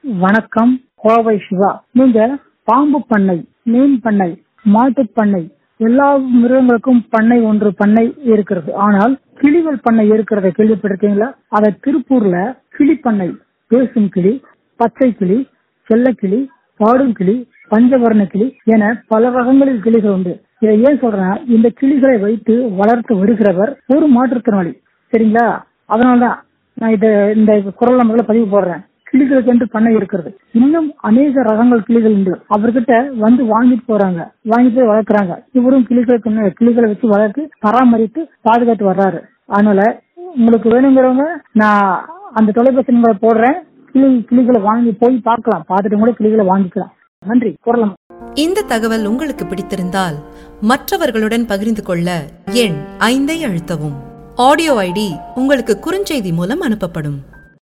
வணக்கம் கோவை சிவா நீங்க பாம்பு பண்ணை மீன் பண்ணை மாட்டுப் பண்ணை எல்லா மிருகங்களுக்கும் பண்ணை ஒன்று பண்ணை இருக்கிறது ஆனால் கிளிகள் பண்ணை இருக்கிறத கேள்விப்பட்டிருக்கீங்களா அத திருப்பூர்ல கிளி பண்ணை பேசும் கிளி பச்சை கிளி செல்லக்கிளி பாடும் கிளி பஞ்சவர்ண கிளி என பல வகங்களில் கிளிகள் உண்டு இதை ஏன் சொல்றேன்னா இந்த கிளிகளை வைத்து வளர்த்து வருகிறவர் ஒரு மாற்றுத்திறனாளி சரிங்களா அதனாலதான் நான் இத இந்த குரல் நம்பர்ல பதிவு போடுறேன் கிளிகளுக்கு என்று பண்ணை இருக்கிறது இன்னும் அநேக ரகங்கள் கிளிகள் உண்டு அவர்கிட்ட வந்து வாங்கிட்டு போறாங்க வாங்கிட்டு போய் வளர்க்குறாங்க இவரும் கிளிகளுக்கு கிளிகளை வச்சு வளர்த்து பராமரித்து பாதுகாத்து வர்றாரு அதனால உங்களுக்கு வேணுங்கிறவங்க நான் அந்த தொலைபேசி நம்பரை போடுறேன் கிளி கிளிகளை வாங்கி போய் பார்க்கலாம் பார்த்துட்டு கூட கிளிகளை வாங்கிக்கலாம் நன்றி குரலம் இந்த தகவல் உங்களுக்கு பிடித்திருந்தால் மற்றவர்களுடன் பகிர்ந்து கொள்ள எண் ஐந்தை அழுத்தவும் ஆடியோ ஐடி உங்களுக்கு குறுஞ்செய்தி மூலம் அனுப்பப்படும்